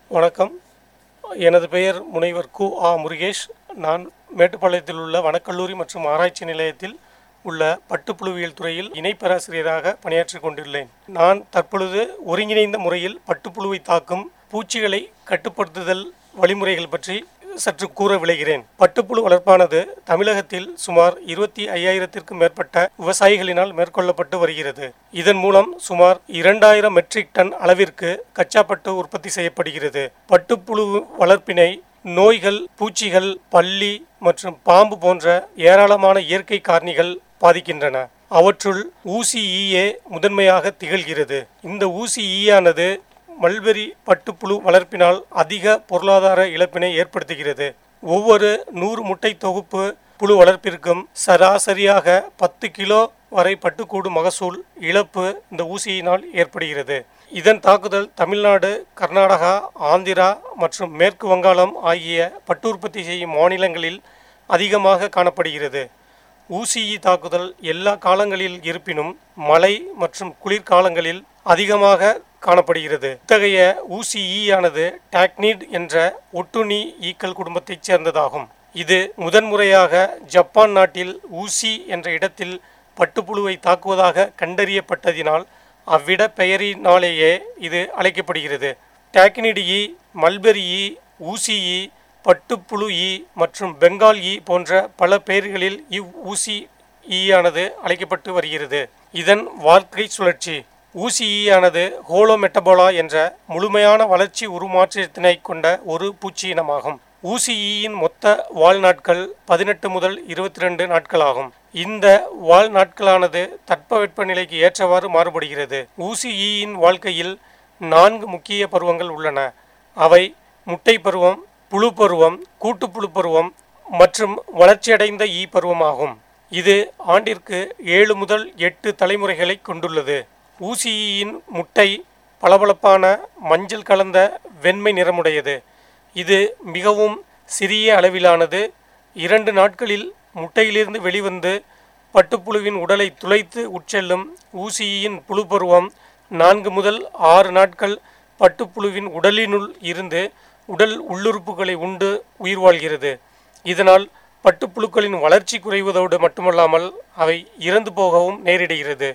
வணக்கம் எனது பெயர் முனைவர் கு ஆ முருகேஷ் நான் மேட்டுப்பாளையத்தில் உள்ள வனக்கல்லூரி மற்றும் ஆராய்ச்சி நிலையத்தில் உள்ள பட்டுப்புழுவியல் துறையில் இணை பேராசிரியராக பணியாற்றிக் கொண்டுள்ளேன் நான் தற்பொழுது ஒருங்கிணைந்த முறையில் பட்டுப்புழுவை தாக்கும் பூச்சிகளை கட்டுப்படுத்துதல் வழிமுறைகள் பற்றி சற்று கூற விளைகிறேன் பட்டுப்புழு வளர்ப்பானது தமிழகத்தில் சுமார் இருபத்தி ஐயாயிரத்திற்கும் மேற்பட்ட விவசாயிகளினால் மேற்கொள்ளப்பட்டு வருகிறது இதன் மூலம் சுமார் இரண்டாயிரம் மெட்ரிக் டன் அளவிற்கு கச்சா பட்டு உற்பத்தி செய்யப்படுகிறது பட்டுப்புழு வளர்ப்பினை நோய்கள் பூச்சிகள் பல்லி மற்றும் பாம்பு போன்ற ஏராளமான இயற்கை காரணிகள் பாதிக்கின்றன அவற்றுள் ஊசி ஈயே முதன்மையாக திகழ்கிறது இந்த ஊசி ஈயானது மல்பெரி பட்டுப்புழு வளர்ப்பினால் அதிக பொருளாதார இழப்பினை ஏற்படுத்துகிறது ஒவ்வொரு நூறு முட்டை தொகுப்பு புழு வளர்ப்பிற்கும் சராசரியாக பத்து கிலோ வரை பட்டுக்கூடு மகசூல் இழப்பு இந்த ஊசியினால் ஏற்படுகிறது இதன் தாக்குதல் தமிழ்நாடு கர்நாடகா ஆந்திரா மற்றும் மேற்கு வங்காளம் ஆகிய பட்டு உற்பத்தி செய்யும் மாநிலங்களில் அதிகமாக காணப்படுகிறது ஊசியி தாக்குதல் எல்லா காலங்களில் இருப்பினும் மழை மற்றும் குளிர்காலங்களில் அதிகமாக காணப்படுகிறது இத்தகைய ஊசி ஈயானது டாக்னிட் என்ற ஒட்டுண்ணி ஈக்கள் குடும்பத்தைச் சேர்ந்ததாகும் இது முதன்முறையாக ஜப்பான் நாட்டில் ஊசி என்ற இடத்தில் பட்டுப்புழுவை தாக்குவதாக கண்டறியப்பட்டதினால் அவ்விட பெயரினாலேயே இது அழைக்கப்படுகிறது டாக்னிட் ஈ மல்பெரி ஈ ஊசி ஈ பட்டுப்புழு ஈ மற்றும் பெங்கால் ஈ போன்ற பல பெயர்களில் இவ் ஊசி ஈயானது அழைக்கப்பட்டு வருகிறது இதன் வாழ்க்கை சுழற்சி ஊசி ஈயானது ஹோலோமெட்டபோலா என்ற முழுமையான வளர்ச்சி உருமாற்றத்தினை கொண்ட ஒரு பூச்சி இனமாகும் ஊசி ஈயின் மொத்த வாழ்நாட்கள் பதினெட்டு முதல் இருபத்தி ரெண்டு நாட்களாகும் இந்த வாழ்நாட்களானது தட்பவெப்பநிலைக்கு ஏற்றவாறு மாறுபடுகிறது ஊசி ஈயின் வாழ்க்கையில் நான்கு முக்கிய பருவங்கள் உள்ளன அவை முட்டை பருவம் புழு பருவம் கூட்டுப்புழு பருவம் மற்றும் வளர்ச்சியடைந்த ஈ பருவமாகும் இது ஆண்டிற்கு ஏழு முதல் எட்டு தலைமுறைகளை கொண்டுள்ளது ஊசியின் முட்டை பளபளப்பான மஞ்சள் கலந்த வெண்மை நிறமுடையது இது மிகவும் சிறிய அளவிலானது இரண்டு நாட்களில் முட்டையிலிருந்து வெளிவந்து பட்டுப்புழுவின் உடலை துளைத்து உட்செல்லும் ஊசியின் புழு பருவம் நான்கு முதல் ஆறு நாட்கள் பட்டுப்புழுவின் உடலினுள் இருந்து உடல் உள்ளுறுப்புகளை உண்டு உயிர் வாழ்கிறது இதனால் பட்டுப்புழுக்களின் வளர்ச்சி குறைவதோடு மட்டுமல்லாமல் அவை இறந்து போகவும் நேரிடுகிறது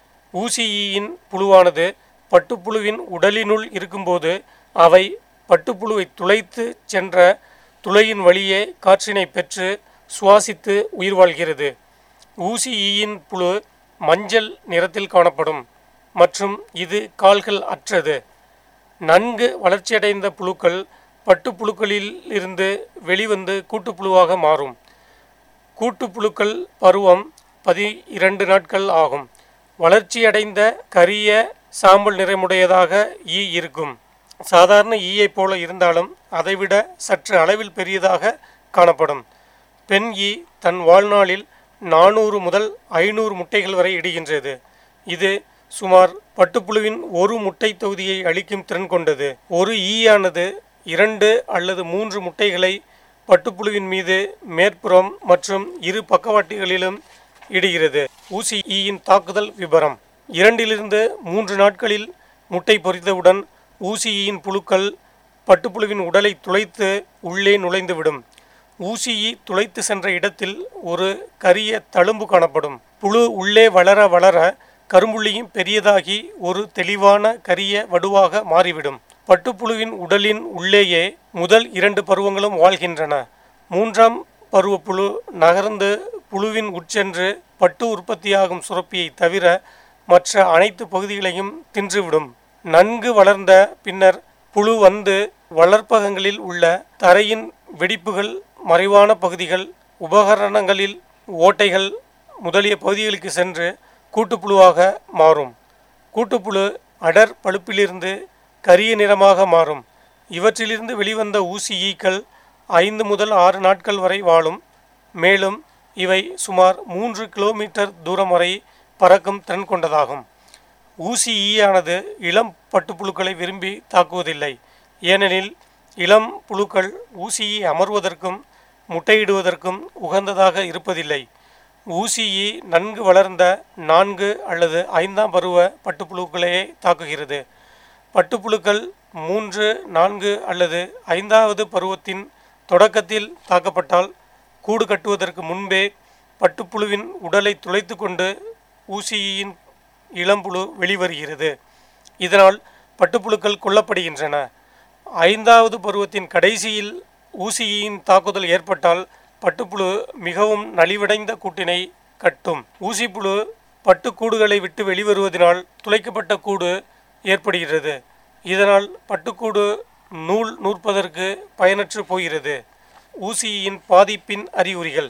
ஊசியின் புழுவானது பட்டுப்புழுவின் உடலினுள் இருக்கும்போது அவை பட்டுப்புழுவை துளைத்து சென்ற துளையின் வழியே காற்றினை பெற்று சுவாசித்து உயிர் வாழ்கிறது ஊசி ஈயின் புழு மஞ்சள் நிறத்தில் காணப்படும் மற்றும் இது கால்கள் அற்றது நன்கு வளர்ச்சியடைந்த புழுக்கள் பட்டுப்புழுக்களில் இருந்து வெளிவந்து கூட்டுப்புழுவாக மாறும் கூட்டுப்புழுக்கள் பருவம் பதி இரண்டு நாட்கள் ஆகும் வளர்ச்சியடைந்த கரிய சாம்பல் நிறமுடையதாக ஈ இருக்கும் சாதாரண ஈயைப் போல இருந்தாலும் அதைவிட சற்று அளவில் பெரியதாக காணப்படும் பெண் ஈ தன் வாழ்நாளில் நானூறு முதல் ஐநூறு முட்டைகள் வரை இடுகின்றது இது சுமார் பட்டுப்புழுவின் ஒரு முட்டை தொகுதியை அளிக்கும் திறன் கொண்டது ஒரு ஈயானது இரண்டு அல்லது மூன்று முட்டைகளை பட்டுப்புழுவின் மீது மேற்புறம் மற்றும் இரு பக்கவாட்டிகளிலும் இடுகிறது ஊசி ஈயின் தாக்குதல் விபரம் இரண்டிலிருந்து மூன்று நாட்களில் முட்டை பொரித்தவுடன் ஊசி ஈயின் புழுக்கள் பட்டுப்புழுவின் உடலை துளைத்து உள்ளே நுழைந்துவிடும் ஊசி ஈ துளைத்து சென்ற இடத்தில் ஒரு கரிய தழும்பு காணப்படும் புழு உள்ளே வளர வளர கரும்புள்ளியும் பெரியதாகி ஒரு தெளிவான கரிய வடுவாக மாறிவிடும் பட்டுப்புழுவின் உடலின் உள்ளேயே முதல் இரண்டு பருவங்களும் வாழ்கின்றன மூன்றாம் பருவப்புழு நகர்ந்து புழுவின் உட்சென்று பட்டு உற்பத்தியாகும் சுரப்பியை தவிர மற்ற அனைத்து பகுதிகளையும் தின்றுவிடும் நன்கு வளர்ந்த பின்னர் புழு வந்து வளர்ப்பகங்களில் உள்ள தரையின் வெடிப்புகள் மறைவான பகுதிகள் உபகரணங்களில் ஓட்டைகள் முதலிய பகுதிகளுக்கு சென்று கூட்டுப்புழுவாக மாறும் கூட்டுப்புழு அடர் பழுப்பிலிருந்து கரிய நிறமாக மாறும் இவற்றிலிருந்து வெளிவந்த ஊசி ஈக்கள் ஐந்து முதல் ஆறு நாட்கள் வரை வாழும் மேலும் இவை சுமார் மூன்று கிலோமீட்டர் தூரம் வரை பறக்கும் திறன் கொண்டதாகும் ஊசி ஈயானது இளம் பட்டுப்புழுக்களை விரும்பி தாக்குவதில்லை ஏனெனில் இளம் புழுக்கள் ஊசியை அமர்வதற்கும் முட்டையிடுவதற்கும் உகந்ததாக இருப்பதில்லை ஊசியி நன்கு வளர்ந்த நான்கு அல்லது ஐந்தாம் பருவ பட்டுப்புழுக்களையே தாக்குகிறது பட்டுப்புழுக்கள் மூன்று நான்கு அல்லது ஐந்தாவது பருவத்தின் தொடக்கத்தில் தாக்கப்பட்டால் கூடு கட்டுவதற்கு முன்பே பட்டுப்புழுவின் உடலை துளைத்து கொண்டு ஊசியின் இளம்புழு வெளிவருகிறது இதனால் பட்டுப்புழுக்கள் கொல்லப்படுகின்றன ஐந்தாவது பருவத்தின் கடைசியில் ஊசியின் தாக்குதல் ஏற்பட்டால் பட்டுப்புழு மிகவும் நலிவடைந்த கூட்டினை கட்டும் ஊசிப்புழு பட்டுக்கூடுகளை விட்டு வெளிவருவதனால் துளைக்கப்பட்ட கூடு ஏற்படுகிறது இதனால் பட்டுக்கூடு நூல் நூற்பதற்கு பயனற்று போகிறது ஊசியின் பாதிப்பின் அறிகுறிகள்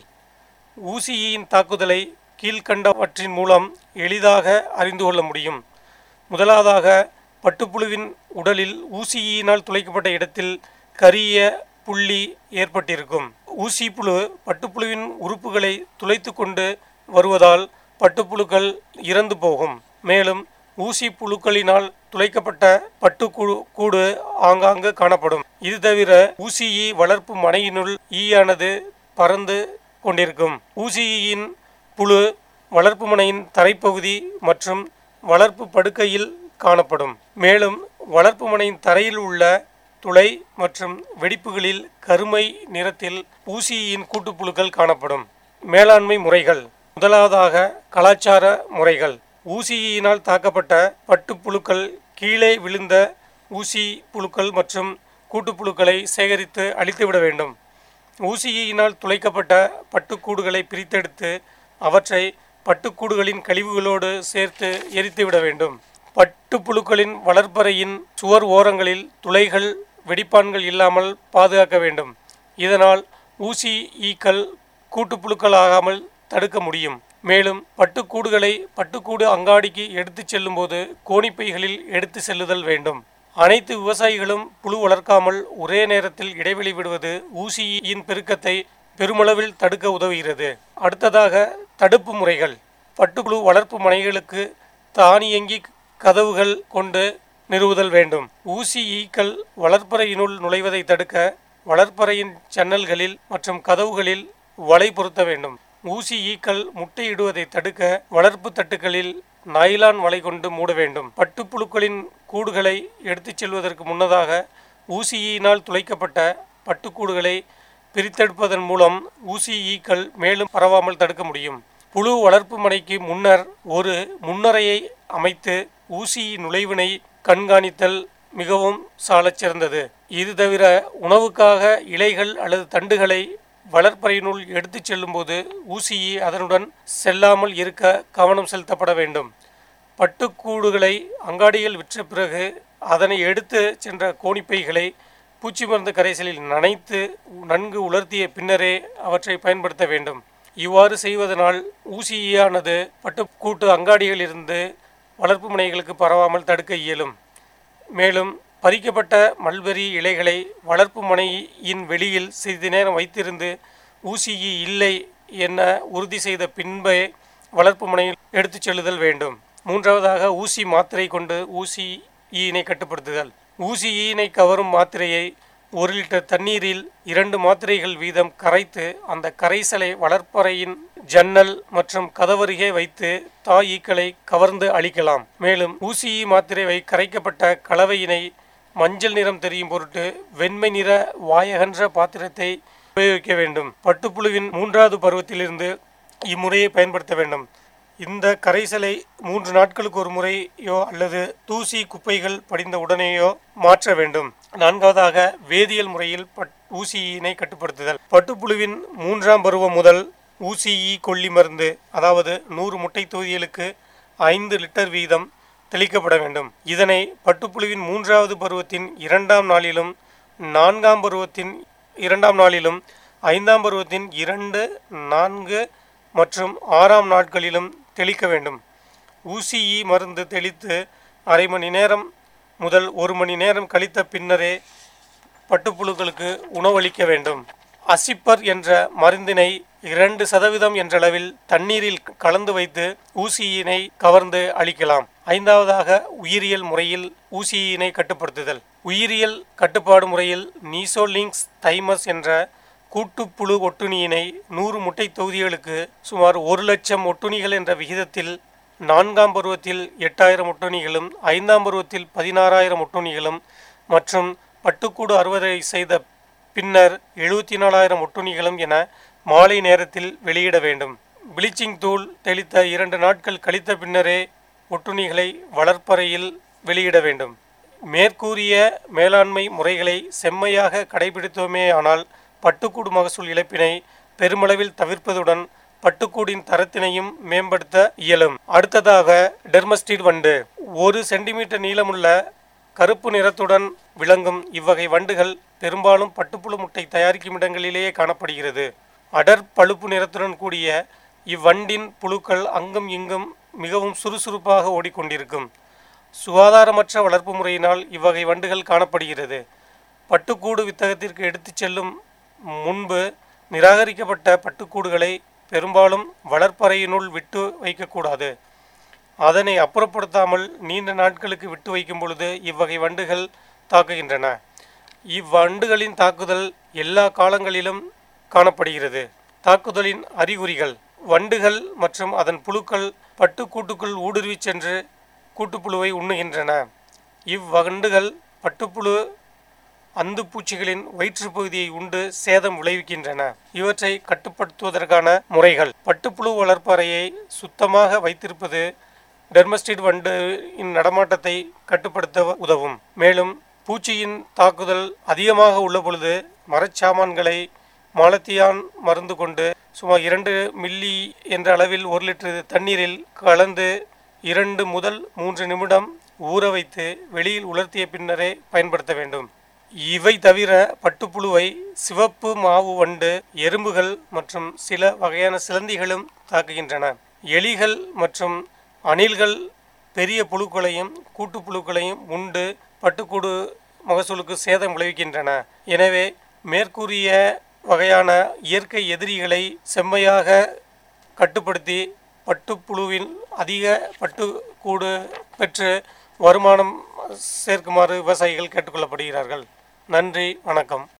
ஊசியின் தாக்குதலை கீழ்கண்டவற்றின் மூலம் எளிதாக அறிந்து கொள்ள முடியும் முதலாவதாக பட்டுப்புழுவின் உடலில் ஊசியினால் துளைக்கப்பட்ட இடத்தில் கரிய புள்ளி ஏற்பட்டிருக்கும் ஊசிப்புழு பட்டுப்புழுவின் உறுப்புகளை துளைத்து கொண்டு வருவதால் பட்டுப்புழுக்கள் இறந்து போகும் மேலும் ஊசி புழுக்களினால் துளைக்கப்பட்ட பட்டுக்கூடு கூடு ஆங்காங்கு காணப்படும் இது தவிர ஊசியி வளர்ப்பு மனையினுள் ஈயானது பறந்து கொண்டிருக்கும் ஊசியின் புழு வளர்ப்பு மனையின் தரைப்பகுதி மற்றும் வளர்ப்பு படுக்கையில் காணப்படும் மேலும் வளர்ப்பு மனையின் தரையில் உள்ள துளை மற்றும் வெடிப்புகளில் கருமை நிறத்தில் ஊசியின் கூட்டுப்புழுக்கள் காணப்படும் மேலாண்மை முறைகள் முதலாவதாக கலாச்சார முறைகள் ஊசியினால் தாக்கப்பட்ட பட்டுப்புழுக்கள் கீழே விழுந்த ஊசி புழுக்கள் மற்றும் கூட்டுப்புழுக்களை சேகரித்து அழித்துவிட வேண்டும் ஊசியினால் துளைக்கப்பட்ட பட்டுக்கூடுகளை பிரித்தெடுத்து அவற்றை பட்டுக்கூடுகளின் கழிவுகளோடு சேர்த்து எரித்துவிட வேண்டும் பட்டுப்புழுக்களின் வளர்ப்பறையின் சுவர் ஓரங்களில் துளைகள் வெடிப்பான்கள் இல்லாமல் பாதுகாக்க வேண்டும் இதனால் ஊசி ஈக்கள் கூட்டுப்புழுக்கள் ஆகாமல் தடுக்க முடியும் மேலும் பட்டுக்கூடுகளை பட்டுக்கூடு அங்காடிக்கு எடுத்துச் செல்லும்போது கோணிப்பைகளில் எடுத்து செல்லுதல் வேண்டும் அனைத்து விவசாயிகளும் புழு வளர்க்காமல் ஒரே நேரத்தில் இடைவெளி விடுவது ஊசியின் பெருக்கத்தை பெருமளவில் தடுக்க உதவுகிறது அடுத்ததாக தடுப்பு முறைகள் பட்டுப்புழு வளர்ப்பு மனைகளுக்கு தானியங்கி கதவுகள் கொண்டு நிறுவுதல் வேண்டும் ஊசி ஈக்கள் வளர்ப்பறையினுள் நுழைவதை தடுக்க வளர்ப்பறையின் ஜன்னல்களில் மற்றும் கதவுகளில் வலை பொருத்த வேண்டும் ஊசி ஈக்கள் முட்டையிடுவதை தடுக்க வளர்ப்பு தட்டுகளில் நைலான் வலை கொண்டு மூட வேண்டும் பட்டுப்புழுக்களின் கூடுகளை எடுத்துச் செல்வதற்கு முன்னதாக ஊசியினால் துளைக்கப்பட்ட பட்டுக்கூடுகளை பிரித்தெடுப்பதன் மூலம் ஊசி ஈக்கள் மேலும் பரவாமல் தடுக்க முடியும் புழு வளர்ப்பு மனைக்கு முன்னர் ஒரு முன்னரையை அமைத்து ஊசி நுழைவினை கண்காணித்தல் மிகவும் சாலச் சிறந்தது இது தவிர உணவுக்காக இலைகள் அல்லது தண்டுகளை வளர்ப்பறையினுள் எடுத்துச் செல்லும்போது ஊசியை அதனுடன் செல்லாமல் இருக்க கவனம் செலுத்தப்பட வேண்டும் பட்டுக்கூடுகளை அங்காடியில் விற்ற பிறகு அதனை எடுத்து சென்ற கோணிப்பைகளை பூச்சி மருந்து கரைசலில் நனைத்து நன்கு உலர்த்திய பின்னரே அவற்றை பயன்படுத்த வேண்டும் இவ்வாறு செய்வதனால் ஊசியானது பட்டுக்கூட்டு அங்காடிகளிலிருந்து வளர்ப்பு முனைகளுக்கு பரவாமல் தடுக்க இயலும் மேலும் பறிக்கப்பட்ட மல்பெரி இலைகளை வளர்ப்பு மனையின் வெளியில் சிறிது நேரம் வைத்திருந்து ஊசி இல்லை என உறுதி செய்த பின்பே வளர்ப்பு மனையில் எடுத்துச் செல்லுதல் வேண்டும் மூன்றாவதாக ஊசி மாத்திரை கொண்டு ஊசி ஈயினை கட்டுப்படுத்துதல் ஊசி ஈயினை கவரும் மாத்திரையை ஒரு லிட்டர் தண்ணீரில் இரண்டு மாத்திரைகள் வீதம் கரைத்து அந்த கரைசலை வளர்ப்பறையின் ஜன்னல் மற்றும் கதவருகே வைத்து தாய் ஈக்களை கவர்ந்து அழிக்கலாம் மேலும் ஊசி ஈ மாத்திரை வை கரைக்கப்பட்ட கலவையினை மஞ்சள் நிறம் தெரியும் பொருட்டு வெண்மை நிற வாயகன்ற பாத்திரத்தை உபயோகிக்க வேண்டும் பட்டுப்புழுவின் மூன்றாவது பருவத்திலிருந்து இம்முறையை பயன்படுத்த வேண்டும் இந்த கரைசலை மூன்று நாட்களுக்கு ஒரு முறையோ அல்லது தூசி குப்பைகள் படிந்த உடனேயோ மாற்ற வேண்டும் நான்காவதாக வேதியியல் முறையில் பட் ஊசியினை கட்டுப்படுத்துதல் பட்டுப்புழுவின் மூன்றாம் பருவம் முதல் ஊசி ஈ கொல்லி மருந்து அதாவது நூறு முட்டை தொகுதிகளுக்கு ஐந்து லிட்டர் வீதம் தெளிக்கப்பட வேண்டும் இதனை பட்டுப்புழுவின் மூன்றாவது பருவத்தின் இரண்டாம் நாளிலும் நான்காம் பருவத்தின் இரண்டாம் நாளிலும் ஐந்தாம் பருவத்தின் இரண்டு நான்கு மற்றும் ஆறாம் நாட்களிலும் தெளிக்க வேண்டும் ஊசி ஈ மருந்து தெளித்து அரை மணி நேரம் முதல் ஒரு மணி நேரம் கழித்த பின்னரே பட்டுப்புழுக்களுக்கு உணவளிக்க வேண்டும் அசிப்பர் என்ற மருந்தினை இரண்டு சதவீதம் என்றளவில் தண்ணீரில் கலந்து வைத்து ஊசியினை கவர்ந்து அளிக்கலாம் ஐந்தாவதாக உயிரியல் முறையில் ஊசியினை கட்டுப்படுத்துதல் உயிரியல் கட்டுப்பாடு முறையில் நீசோலிங்ஸ் தைமஸ் என்ற கூட்டுப்புழு ஒட்டுணியினை நூறு முட்டை தொகுதிகளுக்கு சுமார் ஒரு லட்சம் ஒட்டுணிகள் என்ற விகிதத்தில் நான்காம் பருவத்தில் எட்டாயிரம் ஒட்டுணிகளும் ஐந்தாம் பருவத்தில் பதினாறாயிரம் ஒட்டுணிகளும் மற்றும் பட்டுக்கூடு அறுவடை செய்த பின்னர் எழுபத்தி நாலாயிரம் ஒட்டுண்ணிகளும் என மாலை நேரத்தில் வெளியிட வேண்டும் ப்ளீச்சிங் தூள் தெளித்த இரண்டு நாட்கள் கழித்த பின்னரே ஒட்டுண்ணிகளை வளர்ப்பறையில் வெளியிட வேண்டும் மேற்கூறிய மேலாண்மை முறைகளை செம்மையாக கடைபிடித்தோமே ஆனால் பட்டுக்கூடு மகசூல் இழப்பினை பெருமளவில் தவிர்ப்பதுடன் பட்டுக்கூடின் தரத்தினையும் மேம்படுத்த இயலும் அடுத்ததாக டெர்மஸ்டிட் வண்டு ஒரு சென்டிமீட்டர் நீளமுள்ள கருப்பு நிறத்துடன் விளங்கும் இவ்வகை வண்டுகள் பெரும்பாலும் பட்டுப்புழு முட்டை தயாரிக்கும் இடங்களிலேயே காணப்படுகிறது அடர் பழுப்பு நிறத்துடன் கூடிய இவ்வண்டின் புழுக்கள் அங்கும் இங்கும் மிகவும் சுறுசுறுப்பாக ஓடிக்கொண்டிருக்கும் சுகாதாரமற்ற வளர்ப்பு முறையினால் இவ்வகை வண்டுகள் காணப்படுகிறது பட்டுக்கூடு வித்தகத்திற்கு எடுத்துச் செல்லும் முன்பு நிராகரிக்கப்பட்ட பட்டுக்கூடுகளை பெரும்பாலும் வளர்ப்பறையினுள் விட்டு வைக்கக்கூடாது அதனை அப்புறப்படுத்தாமல் நீண்ட நாட்களுக்கு விட்டு வைக்கும் பொழுது இவ்வகை வண்டுகள் தாக்குகின்றன இவ்வண்டுகளின் தாக்குதல் எல்லா காலங்களிலும் காணப்படுகிறது தாக்குதலின் அறிகுறிகள் வண்டுகள் மற்றும் அதன் புழுக்கள் பட்டுக்கூட்டுக்குள் ஊடுருவி சென்று கூட்டுப்புழுவை உண்ணுகின்றன இவ்வண்டுகள் பட்டுப்புழு அந்துப்பூச்சிகளின் வயிற்றுப் பகுதியை உண்டு சேதம் விளைவிக்கின்றன இவற்றை கட்டுப்படுத்துவதற்கான முறைகள் பட்டுப்புழு வளர்ப்பு அறையை சுத்தமாக வைத்திருப்பது டெர்மஸ்டிட் வண்டின் நடமாட்டத்தை கட்டுப்படுத்த உதவும் மேலும் பூச்சியின் தாக்குதல் அதிகமாக உள்ள பொழுது மரச்சாமான்களை மாலத்தியான் மருந்து கொண்டு சுமார் இரண்டு மில்லி என்ற அளவில் ஒரு லிட்டர் தண்ணீரில் கலந்து இரண்டு முதல் மூன்று நிமிடம் ஊற வைத்து வெளியில் உலர்த்திய பின்னரே பயன்படுத்த வேண்டும் இவை தவிர பட்டுப்புழுவை சிவப்பு மாவு வண்டு எறும்புகள் மற்றும் சில வகையான சிலந்திகளும் தாக்குகின்றன எலிகள் மற்றும் அணில்கள் பெரிய புழுக்களையும் கூட்டுப்புழுக்களையும் உண்டு பட்டுக்கூடு மகசூலுக்கு சேதம் விளைவிக்கின்றன எனவே மேற்கூறிய வகையான இயற்கை எதிரிகளை செம்மையாக கட்டுப்படுத்தி பட்டுப்புழுவின் அதிக பட்டுக்கூடு பெற்று வருமானம் சேர்க்குமாறு விவசாயிகள் கேட்டுக்கொள்ளப்படுகிறார்கள் நன்றி வணக்கம்